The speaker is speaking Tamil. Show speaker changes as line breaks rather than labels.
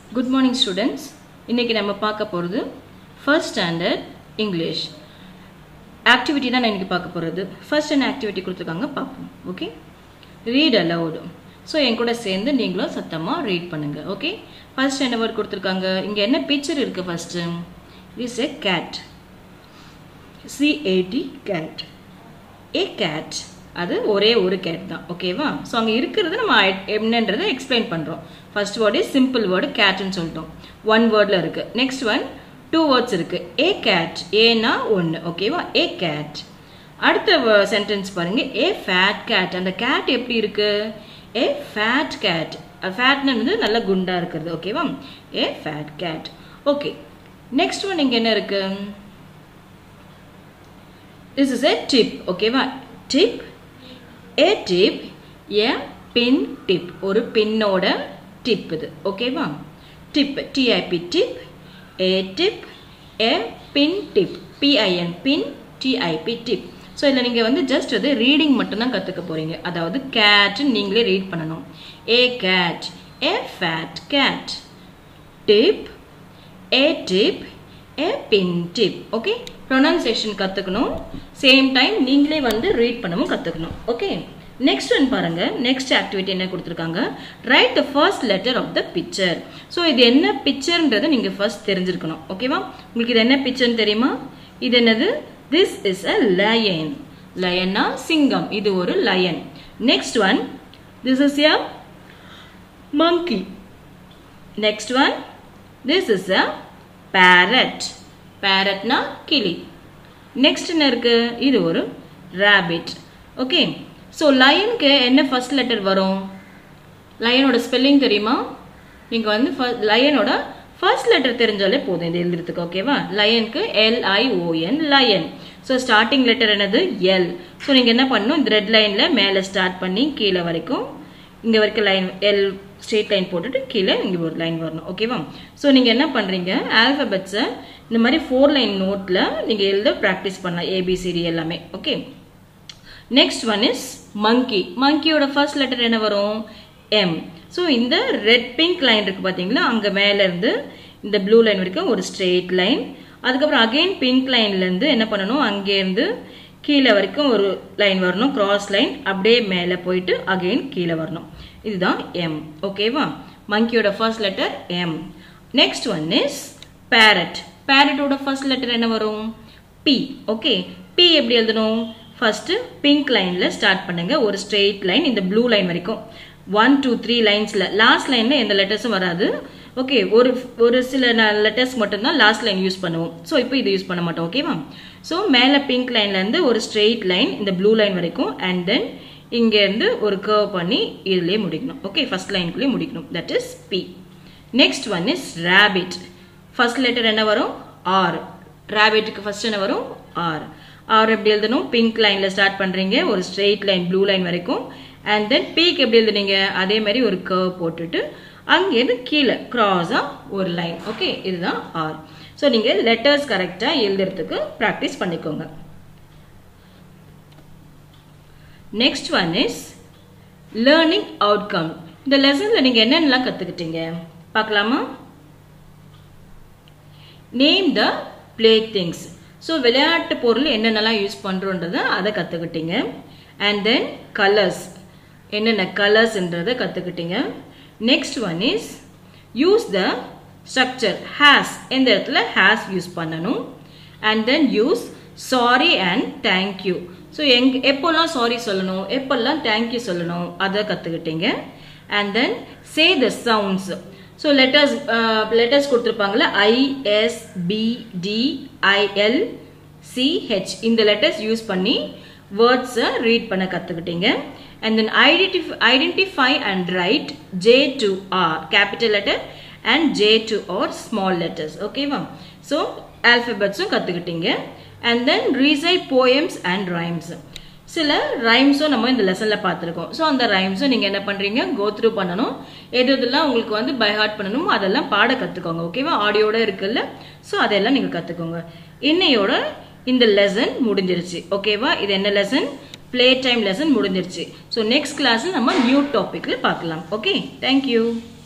குட் மார்னிங் ஸ்டூடெண்ட்ஸ் இன்றைக்கி நம்ம பார்க்க போகிறது ஃபர்ஸ்ட் ஸ்டாண்டர்ட் இங்கிலீஷ் ஆக்டிவிட்டி தான் நான் இன்றைக்கி பார்க்க போகிறது ஃபர்ஸ்ட் என்ன ஆக்டிவிட்டி கொடுத்துருக்காங்க பார்ப்போம் ஓகே ரீட் அலவுடு ஸோ என் கூட சேர்ந்து நீங்களும் சத்தமாக ரீட் பண்ணுங்கள் ஓகே ஃபர்ஸ்ட் என்ன வேர்ட் கொடுத்துருக்காங்க இங்கே என்ன பிக்சர் இருக்குது first is a cat C A T cat a cat அது ஒரே ஒரு கேட் தான் ஓகேவா ஸோ அங்கே இருக்கிறது நம்ம ஐ- என்னன்றதை எக்ஸ்பிளைன் பண்ணுறோம் ஃபர்ஸ்ட் வேர்டு சிம்பிள் வேர்டு கேட்னு சொல்லிட்டோம் ஒன் வேர்டில் இருக்குது நெக்ஸ்ட் ஒன் டூ வேர்ட்ஸ் இருக்குது ஏ கேட் ஏனா ஒன்று ஓகேவா ஏ கேட் அடுத்த சென்டென்ஸ் பாருங்க ஏ ஃபேட் கேட் அந்த கேட் எப்படி இருக்கு ஏ ஃபேட் கேட் ஃபேட்னு வந்து நல்ல குண்டா இருக்கிறது ஓகேவா a fat cat okay next one இங்க என்ன இருக்கு திஸ் இஸ் எ டிப் ஓகேவா dip a dip a pin dip ஒரு பின்னோட டிப் இது ஓகேவா dip D I P dip a dip a pin dip P I N pin D I P dip so இதில் நீங்கள் வந்து ஜஸ்ட் வந்து ரீடிங் மட்டும்தான் கற்றுக்க போகிறீங்க அதாவது கேட்னு நீங்களே ரீட் பண்ணணும் a cat a fat cat dip a dip a pin dip okay pronunciation கற்றுக்கணும் சேம் டைம் நீங்களே வந்து ரீட் பண்ணவும் கற்றுக்கணும் ஓகே நெக்ஸ்ட் ஒன் பாருங்க நெக்ஸ்ட் ஆக்டிவிட்டி என்ன கொடுத்துருக்காங்க write the first letter of the picture so இது என்ன பிக்சர்ன்றதை நீங்கள் ஃபர்ஸ்ட் தெரிஞ்சிருக்கணும் ஓகேவா உங்களுக்கு இது என்ன பிக்சர்னு தெரியுமா இது என்னது திஸ் இஸ் அ லயன் லயன்னா சிங்கம் இது ஒரு lion next one this is a monkey next one this is a parrot parrotனா கிளி நெக்ஸ்ட் என்ன இருக்கு இது ஒரு rabbit ஓகே ஸோ லயனுக்கு என்ன ஃபர்ஸ்ட் லெட்டர் வரும் லயனோட ஸ்பெல்லிங் தெரியுமா நீங்கள் வந்து லயனோட ஃபர்ஸ்ட் லெட்டர் தெரிஞ்சாலே போதும் இது எழுதுறதுக்கு ஓகேவா லயனுக்கு L I O N lion so starting letter என்னது எல் ஸோ நீங்கள் என்ன பண்ணணும் இந்த ரெட் லைனில் மேலே ஸ்டார்ட் பண்ணி கீழே வரைக்கும் இங்கே வரைக்கும் லைன் எல் ஸ்ட்ரெயிட் லைன் போட்டுட்டு கீழே இங்கே ஒரு லைன் வரணும் ஓகேவா ஸோ நீங்கள் என்ன பண்ணுறீங்க ஆல்ஃபபெட்ஸை இந்த மாதிரி ஃபோர் லைன் நோட்டில் நீங்கள் எழுத ப்ராக்டிஸ் பண்ணலாம் ஏபிசிடி எல்லாமே okay next one is monkey மங்கியோட ஃபர்ஸ்ட் லெட்டர் என்ன வரும் எம் ஸோ இந்த ரெட் பிங்க் லைன் இருக்கு பார்த்தீங்களா அங்கே மேலே இருந்து இந்த ப்ளூ லைன் வரைக்கும் ஒரு ஸ்ட்ரெயிட் லைன் அதுக்கப்புறம் அகைன் பிங்க் லைன்லேருந்து என்ன பண்ணணும் அங்கேருந்து கீழே வரைக்கும் ஒரு லைன் வரணும் கிராஸ் லைன் அப்படியே மேலே போயிட்டு அகைன் கீழே வரணும் இதுதான் எம் ஓகேவா மங்கியோட first letter M next one is parrot பேரட்டோட ஃபர்ஸ்ட் லெட்டர் என்ன வரும் பி ஓகே பி எப்படி எழுதணும் ஃபர்ஸ்ட் பிங்க் லைன்ல ஸ்டார்ட் பண்ணுங்க ஒரு ஸ்ட்ரெயிட் லைன் இந்த ப்ளூ லைன் வரைக்கும் ஒன் டூ த்ரீ லைன்ஸ்ல லாஸ்ட் லைன்ல எந்த லெட்டர்ஸும் வராது ஓகே ஒரு ஒரு சில லெட்டர்ஸ் மட்டும்தான் லாஸ்ட் லைன் யூஸ் பண்ணுவோம் ஸோ இப்போ இது யூஸ் பண்ண மாட்டோம் ஓகேவா ஸோ மேலே பிங்க் லைன்ல இருந்து ஒரு ஸ்ட்ரெயிட் லைன் இந்த ப்ளூ லைன் வரைக்கும் அண்ட் தென் இங்க இருந்து ஒரு கர்வ் பண்ணி இதுலயே முடிக்கணும் ஓகே ஃபர்ஸ்ட் லைனுக்குள்ளேயே முடிக்கணும் that is B next one is rabbit first letter என்ன வரும் ஆர் ரேபிட்டுக்கு ஃபர்ஸ்ட் என்ன வரும் ஆர் ஆர் எப்படி எழுதணும் பிங்க் லைன்ல ஸ்டார்ட் பண்றீங்க ஒரு ஸ்ட்ரெயிட் லைன் ப்ளூ லைன் வரைக்கும் அண்ட் தென் பீக் எப்படி எழுதுனீங்க அதே மாதிரி ஒரு கர்வ் போட்டுட்டு அங்கேருந்து கீழே கிராஸா ஒரு லைன் ஓகே இதுதான் ஆர் ஸோ நீங்க லெட்டர்ஸ் கரெக்டா எழுதுறதுக்கு ப்ராக்டிஸ் பண்ணிக்கோங்க next one is learning outcome இந்த லெசன்ல நீங்க என்னென்னலாம் கத்துக்கிட்டீங்க பார்க்கலாமா name the play things so விளையாட்டு பொருள் என்னென்னலாம் யூஸ் பண்ணுறோன்றதை அதை கற்றுக்கிட்டீங்க அண்ட் தென் கலர்ஸ் என்னென்ன கலர்ஸ்ன்றதை கற்றுக்கிட்டீங்க next one is use the structure has எந்த இடத்துல ஹேஸ் யூஸ் பண்ணணும் and then use sorry and thank you so எங் எப்போல்லாம் சாரி சொல்லணும் எப்போல்லாம் தேங்க்யூ சொல்லணும் அதை கற்றுக்கிட்டீங்க and then say the sounds so letters letters கொடுத்துருப்பாங்கல்ல I S P T I L C H இந்த லெட்டர்ஸ் யூஸ் பண்ணி வேர்ட்ஸை ரீட் பண்ண கற்றுக்கிட்டீங்க and then identify identify and write J to R capital letter and J to R small letters ஓகேவா ஸோ ஆல்ஃபபெட்ஸும் கற்றுக்கிட்டீங்க and then recite poems and rhymes சில ரைம்ஸும் நம்ம இந்த லெசனில் பார்த்துருக்கோம் ஸோ அந்த ரைம்ஸும் நீங்கள் என்ன பண்ணுறீங்க கோ த்ரூ பண்ணணும் எது எதெல்லாம் உங்களுக்கு வந்து பை ஹார்ட் பண்ணணும் அதெல்லாம் பாட கற்றுக்கோங்க ஓகேவா ஆடியோட இருக்குல்ல ஸோ அதெல்லாம் நீங்கள் கற்றுக்கோங்க இன்னையோட இந்த லெசன் முடிஞ்சிருச்சு ஓகேவா இது என்ன லெசன் ப்ளே டைம் லெசன் முடிஞ்சிருச்சு ஸோ நெக்ஸ்ட் கிளாஸில் நம்ம நியூ டாப்பிக்கில் பார்க்கலாம் ஓகே தேங்க்யூ